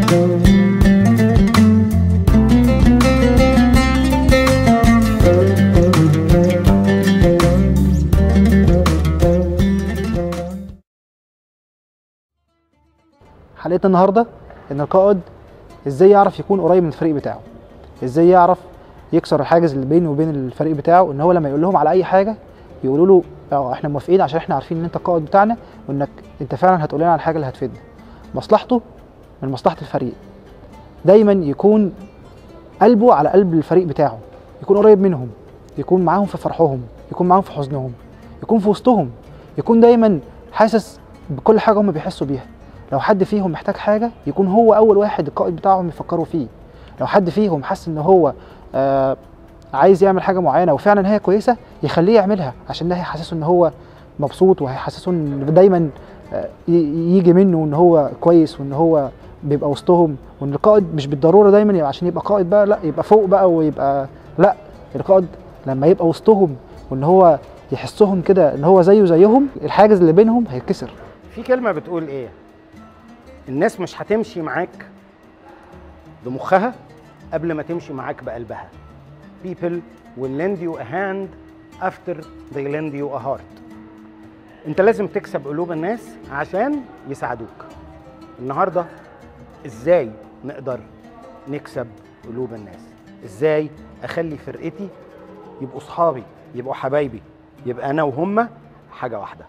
حلقتنا النهارده ان القائد ازاي يعرف يكون قريب من الفريق بتاعه ازاي يعرف يكسر الحاجز اللي بينه وبين الفريق بتاعه ان هو لما يقول لهم على اي حاجه يقولوا له اه احنا موافقين عشان احنا عارفين ان انت القائد بتاعنا وانك انت فعلا هتقول لنا على الحاجه اللي هتفيدنا مصلحته من مصلحه الفريق دايما يكون قلبه على قلب الفريق بتاعه يكون قريب منهم يكون معاهم في فرحهم يكون معاهم في حزنهم يكون في وسطهم يكون دايما حاسس بكل حاجه هم بيحسوا بيها لو حد فيهم محتاج حاجه يكون هو اول واحد القائد بتاعهم يفكروا فيه لو حد فيهم حس ان هو آه عايز يعمل حاجه معينه وفعلا هي كويسه يخليه يعملها عشان ده هيحسسه ان هو مبسوط وهيحسسه ان دايما آه ي- يجي منه ان هو كويس وان هو بيبقى وسطهم وان القائد مش بالضروره دايما يبقى عشان يبقى قائد بقى لا يبقى فوق بقى ويبقى لا القائد لما يبقى وسطهم وان هو يحسهم كده ان هو زيه زيهم الحاجز اللي بينهم هيتكسر في كلمة بتقول إيه؟ الناس مش هتمشي معاك بمخها قبل ما تمشي معاك بقلبها. People will lend you a hand after they lend you a heart. أنت لازم تكسب قلوب الناس عشان يساعدوك. النهارده إزاي نقدر نكسب قلوب الناس؟ إزاي أخلي فرقتي يبقوا صحابي، يبقوا حبايبي، يبقى أنا وهم حاجة واحدة.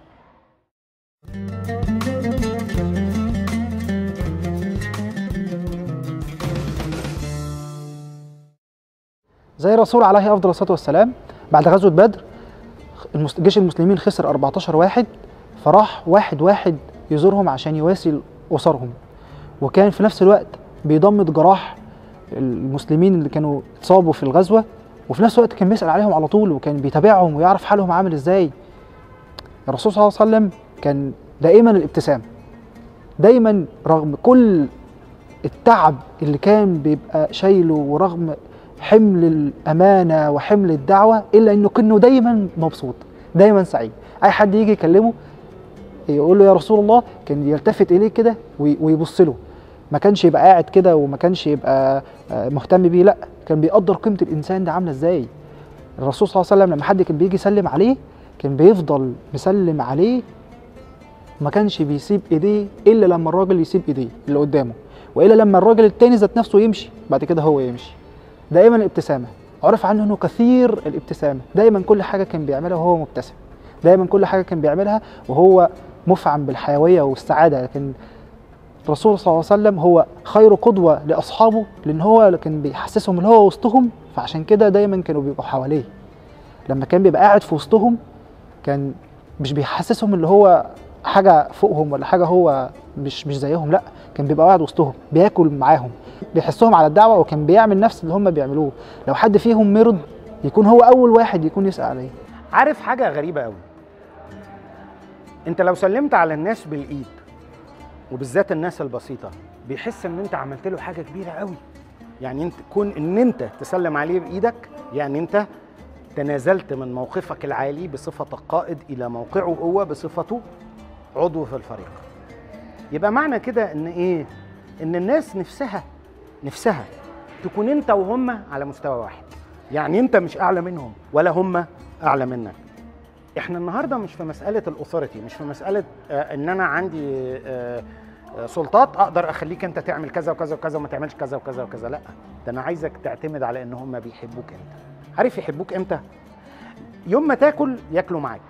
زي الرسول عليه افضل الصلاه والسلام بعد غزوه بدر المس- جيش المسلمين خسر 14 واحد فراح واحد واحد يزورهم عشان يواسي اسرهم وكان في نفس الوقت بيضمد جراح المسلمين اللي كانوا اتصابوا في الغزوه وفي نفس الوقت كان بيسال عليهم على طول وكان بيتابعهم ويعرف حالهم عامل ازاي الرسول صلى الله عليه وسلم كان دائما الابتسام دايما رغم كل التعب اللي كان بيبقى شايله ورغم حمل الامانه وحمل الدعوه الا انه كانه دايما مبسوط دايما سعيد اي حد يجي يكلمه يقول له يا رسول الله كان يلتفت اليه كده وي- ويبص له ما كانش يبقى قاعد كده وما كانش يبقى آه، مهتم بيه لا كان بيقدر قيمه الانسان ده عامله ازاي الرسول صلى الله عليه وسلم لما حد كان بيجي يسلم عليه كان بيفضل مسلم عليه ما كانش بيسيب ايديه الا لما الراجل يسيب ايديه اللي قدامه والا لما الراجل التاني ذات نفسه يمشي بعد كده هو يمشي دائما الابتسامه عرف عنه انه كثير الابتسامه دايما كل حاجه كان بيعملها وهو مبتسم دايما كل حاجه كان بيعملها وهو مفعم بالحيويه والسعاده لكن الرسول صلى الله عليه وسلم هو خير قدوه لاصحابه لان هو كان بيحسسهم ان هو وسطهم فعشان كده دايما كانوا بيبقوا حواليه لما كان بيبقى قاعد في وسطهم كان مش بيحسسهم اللي هو حاجه فوقهم ولا حاجه هو مش مش زيهم لا كان بيبقى قاعد وسطهم بياكل معاهم بيحسهم على الدعوه وكان بيعمل نفس اللي هم بيعملوه لو حد فيهم مرض يكون هو اول واحد يكون يسال عليه عارف حاجة غريبة قوي انت لو سلمت على الناس بالايد وبالذات الناس البسيطة بيحس ان انت عملت له حاجة كبيرة قوي يعني انت كون ان انت تسلم عليه بايدك يعني انت تنازلت من موقفك العالي بصفتك قائد الى موقعه هو بصفته عضو في الفريق يبقى معنى كده ان ايه ان الناس نفسها نفسها تكون انت وهم على مستوى واحد يعني انت مش اعلى منهم ولا هم اعلى منك احنا النهارده مش في مساله الاثوريتي مش في مساله آه ان انا عندي آه آه، سلطات اقدر اخليك انت تعمل كذا وكذا وكذا وما تعملش كذا وكذا وكذا لا ده انا عايزك تعتمد على ان هم بيحبوك انت عارف يحبوك امتى يوم ما تاكل ياكلوا معاك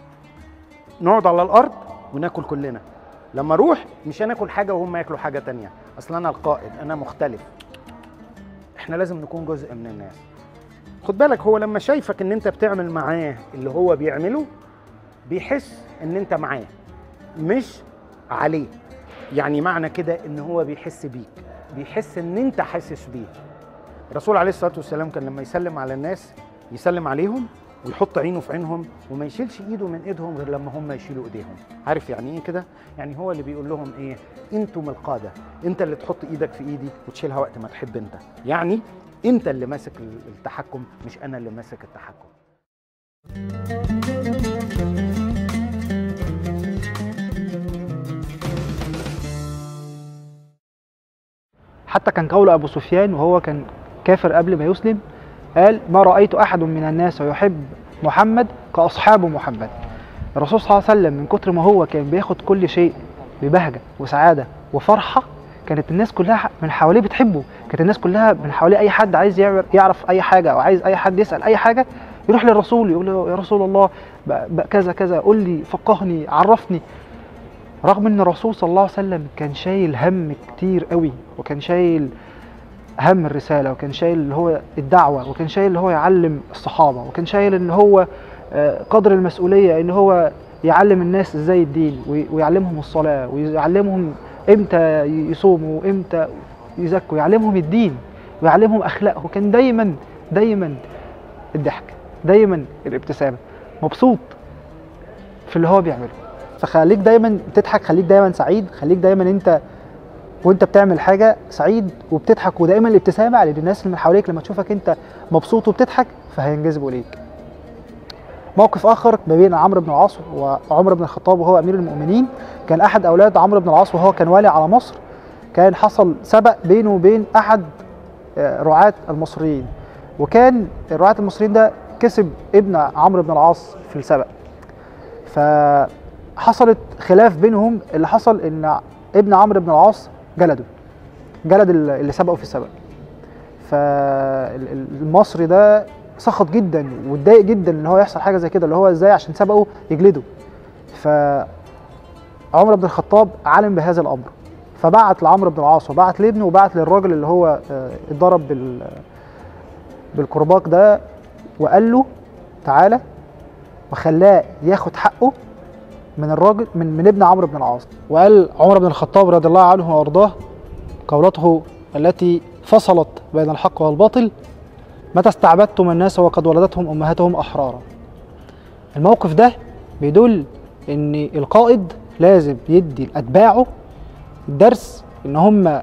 نقعد على الارض وناكل كلنا لما اروح مش هناكل حاجه وهم ياكلوا حاجه تانية اصل انا القائد انا مختلف احنا لازم نكون جزء من الناس خد بالك هو لما شايفك ان انت بتعمل معاه اللي هو بيعمله بيحس ان انت معاه مش عليه يعني معنى كده ان هو بيحس بيك بيحس ان انت حاسس بيه الرسول عليه الصلاه والسلام كان لما يسلم على الناس يسلم عليهم ويحط عينه في عينهم وما يشيلش ايده من ايدهم غير لما هم يشيلوا ايديهم عارف يعني ايه كده يعني هو اللي بيقول لهم ايه انتم القاده انت اللي تحط ايدك في ايدي وتشيلها وقت ما تحب انت يعني انت اللي ماسك التحكم مش انا اللي ماسك التحكم حتى كان قول ابو سفيان وهو كان كافر قبل ما يسلم قال ما رايت احد من الناس يحب محمد كاصحاب محمد الرسول صلى الله عليه وسلم من كتر ما هو كان بياخد كل شيء ببهجه وسعاده وفرحه كانت الناس كلها من حواليه بتحبه كانت الناس كلها من حواليه اي حد عايز يعر- يعرف اي حاجه او عايز اي حد يسال اي حاجه يروح للرسول يقول له يا رسول الله ب- ب- كذا كذا قول لي فقهني عرفني رغم ان الرسول صلى الله عليه وسلم كان شايل هم كتير قوي وكان شايل هم الرساله وكان شايل اللي هو الدعوه وكان شايل اللي هو يعلم الصحابه وكان شايل ان هو آه، قدر المسؤوليه ان هو يعلم الناس ازاي الدين وي- ويعلمهم الصلاه ويعلمهم امتى يصوموا وامتى يزكوا يعلمهم الدين ويعلمهم اخلاقه وكان دايما دايما الضحك دايما الابتسامه مبسوط في اللي هو بيعمله فخليك دايما تضحك خليك دايما سعيد خليك دايما انت وانت بتعمل حاجه سعيد وبتضحك ودايما الابتسامه لان الناس اللي من حواليك لما تشوفك انت مبسوط وبتضحك فهينجذبوا ليك موقف اخر ما بين عمرو بن العاص وعمر بن الخطاب وهو امير المؤمنين كان احد اولاد عمرو بن العاص وهو كان والي على مصر كان حصل سبق بينه وبين احد آه، رعاة المصريين وكان رعاة المصريين ده كسب ابن عمرو بن العاص في السبق فحصلت خلاف بينهم اللي حصل ان ابن عمرو بن العاص جلده جلد ال- اللي سبقه في السبق فالمصري ده سخط جدا واتضايق جدا ان هو يحصل حاجه زي كده اللي هو ازاي عشان سبقه يجلده ف عمر بن الخطاب علم بهذا الامر فبعت لعمرو بن العاص وبعت لابنه وبعت للراجل اللي هو آه، اتضرب بال بالكرباج ده وقال له تعالى وخلاه ياخد حقه من الراجل من من ابن عمرو بن العاص وقال عمر بن الخطاب رضي الله عنه وارضاه قولته التي فصلت بين الحق والباطل متى استعبدتم الناس وقد ولدتهم امهاتهم احرارا الموقف ده بيدل ان القائد لازم يدي لاتباعه درس ان هم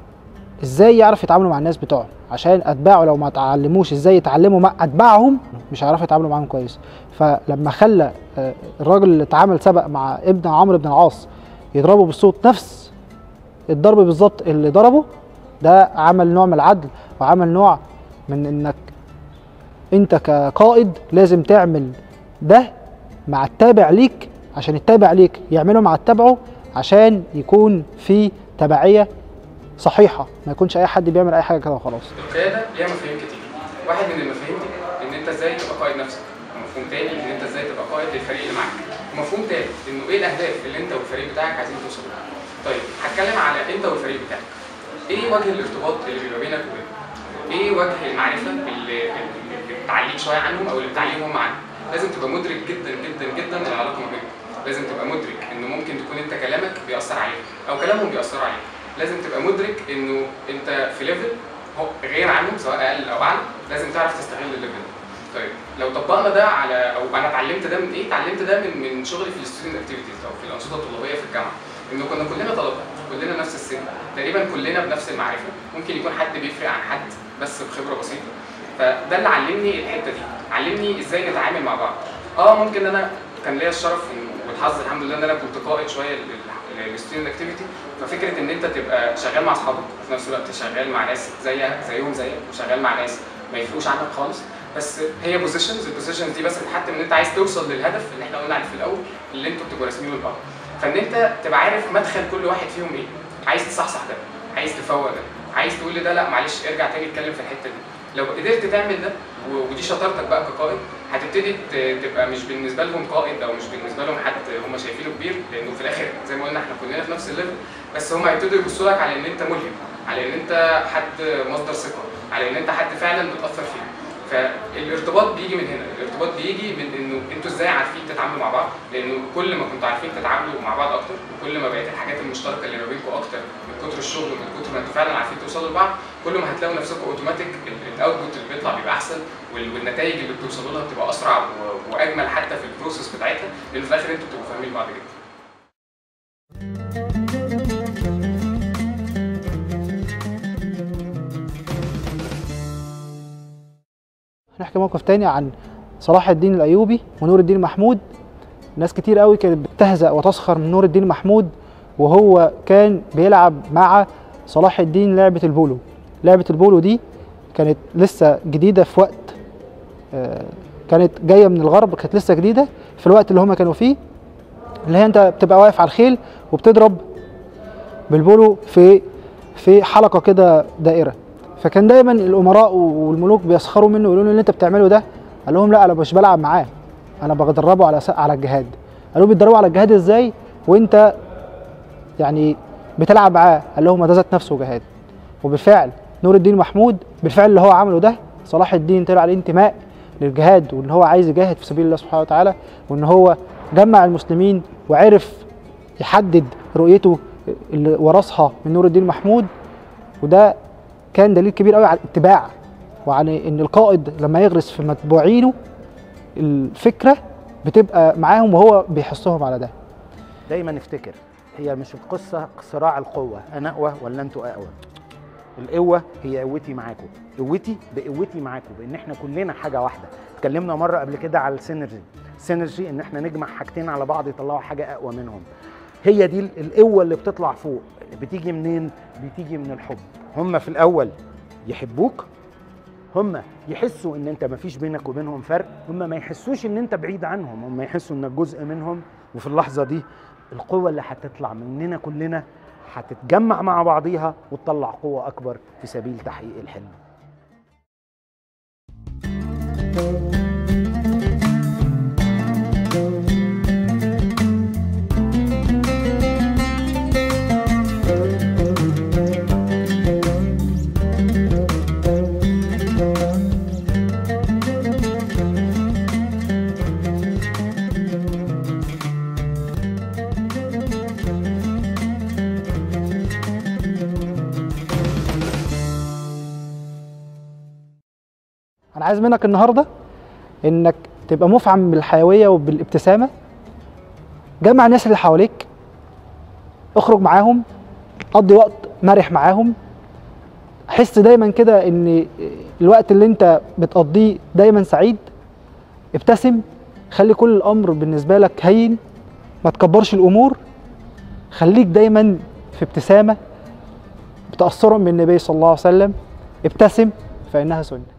ازاي يعرف يتعاملوا مع الناس بتوعهم عشان اتباعه لو ما اتعلموش ازاي يتعلموا مع اتباعهم مش هيعرفوا يتعاملوا معاهم كويس فلما خلى آه، الراجل اللي اتعامل سبق مع ابن عمرو بن العاص يضربه بالصوت نفس الضرب بالظبط اللي ضربه ده عمل نوع من العدل وعمل نوع من انك انت كقائد لازم تعمل ده مع التابع ليك عشان التابع ليك يعمله مع التابعه عشان يكون في تبعيه صحيحه ما يكونش اي حد بيعمل اي حاجه كده وخلاص القياده ليها مفاهيم كتير واحد من المفاهيم دي ان انت ازاي تبقى قائد نفسك ومفهوم تاني ان انت ازاي تبقى قائد للفريق اللي معاك ومفهوم تالت انه ايه الاهداف اللي انت والفريق بتاعك عايزين توصلوا لها طيب هتكلم على انت والفريق بتاعك ايه وجه الارتباط اللي بيبقى بينك وبينهم ايه وجه المعرفه اللي اللي بتعليك شويه عنهم او اللي بتعليهم هم عنك لازم تبقى مدرك جدا جدا جدا العلاقه ما بينهم لازم تبقى مدرك انه ممكن تكون انت كلامك بيأثر عليهم او كلامهم بيأثر عليك لازم تبقى مدرك انه انت في ليفل هو غير عنهم سواء اقل او اعلى لازم تعرف تستغل الليفل ده طيب لو طبقنا ده على او انا اتعلمت ده من ايه؟ اتعلمت ده من من شغلي في الستودنت اكتيفيتيز او في الانشطه الطلابيه في الجامعه انه كنا كلنا طلبه كلنا نفس السن تقريبا كلنا بنفس المعرفه ممكن يكون حد بيفرق عن حد بس بخبره بسيطه فده اللي علمني الحته دي علمني ازاي نتعامل مع بعض اه ممكن انا كان ليا الشرف إن- والحظ الحمد لله ان انا كنت قائد شويه للستودنت اكتيفيتي ففكره ان انت تبقى شغال مع اصحابك وفي نفس الوقت شغال مع ناس زيك زيهم زيك وشغال مع ناس ما يفرقوش عنك خالص بس هي بوزيشنز البوزيشنز دي بس بتحتم ان انت عايز توصل للهدف اللي احنا قلنا عليه في الاول اللي انتوا بتبقوا راسمينه لبعض فان انت تبقى عارف مدخل كل واحد فيهم ايه عايز تصحصح ده عايز تفوق ده عايز تقول لده لا معلش ارجع تاني اتكلم في الحته دي لو قدرت تعمل ده و- ودي شطارتك بقى كقائد هتبتدي ت- تبقى مش بالنسبه لهم قائد او مش بالنسبه لهم حد هم شايفينه كبير لانه في الاخر زي ما قلنا احنا كلنا في نفس الليفل بس هم هيبتدوا يبصوا لك على ان انت ملهم على ان انت حد مصدر ثقه على ان انت حد فعلا بتاثر فيه فالارتباط بيجي من هنا الارتباط بيجي من انه انتوا ازاي عارفين تتعاملوا مع بعض لانه كل ما كنتوا عارفين تتعاملوا مع بعض اكتر وكل ما بقت الحاجات المشتركه اللي ما بينكم اكتر من كتر الشغل ومن كتر ما انتوا فعلا عارفين توصلوا لبعض كل ما هتلاقوا نفسكم اوتوماتيك الاوتبوت اللي بيطلع بيبقى احسن وال- والنتائج اللي بتوصلوا لها بتبقى اسرع و- واجمل حتى في البروسيس بتاعتها لان في الاخر انتوا بتبقوا فاهمين بعض جدا نحكي موقف تاني عن صلاح الدين الايوبي ونور الدين محمود ناس كتير قوي كانت بتهزأ وتسخر من نور الدين محمود وهو كان بيلعب مع صلاح الدين لعبه البولو لعبه البولو دي كانت لسه جديده في وقت آه، كانت جايه من الغرب كانت لسه جديده في الوقت اللي هما كانوا فيه اللي هي انت بتبقى واقف على الخيل وبتضرب بالبولو في في حلقه كده دائره فكان دايما الامراء والملوك بيسخروا منه يقولوا له اللي انت بتعمله ده قال لهم لا انا مش بلعب معاه انا بدربه على س- على الجهاد قالوا بيتدربوا على الجهاد ازاي وانت يعني بتلعب معاه قال لهم ده ذات نفسه جهاد وبالفعل نور الدين محمود بالفعل اللي هو عمله ده صلاح الدين طلع عليه انتماء للجهاد وان هو عايز يجاهد في سبيل الله سبحانه وتعالى وان هو جمع المسلمين وعرف يحدد رؤيته اللي ورثها من نور الدين محمود وده كان دليل كبير قوي على الاتباع وعلى ان القائد لما يغرس في متبوعينه الفكره بتبقى معاهم وهو بيحثهم على ده دايما افتكر هي مش القصه صراع القوه انا اقوى ولا انتوا اقوى القوه هي قوتي معاكم قوتي بقوتي معاكم بان احنا كلنا حاجه واحده اتكلمنا مره قبل كده على السينرجي السينرجي ان احنا نجمع حاجتين على بعض يطلعوا حاجه اقوى منهم هي دي القوه اللي بتطلع فوق بتيجي منين بتيجي من الحب هم في الاول يحبوك هم يحسوا ان انت مفيش بينك وبينهم فرق هم ما يحسوش ان انت بعيد عنهم هم يحسوا انك جزء منهم وفي اللحظه دي القوه اللي هتطلع مننا كلنا هتتجمع مع بعضيها وتطلع قوه اكبر في سبيل تحقيق الحلم انا عايز منك النهارده انك تبقى مفعم بالحيويه وبالابتسامه جمع الناس اللي حواليك اخرج معاهم قضي وقت مرح معاهم حس دايما كده ان الوقت اللي انت بتقضيه دايما سعيد ابتسم خلي كل الامر بالنسبه لك هين ما تكبرش الامور خليك دايما في ابتسامه بتاثرا من النبي صلى الله عليه وسلم ابتسم فانها سنه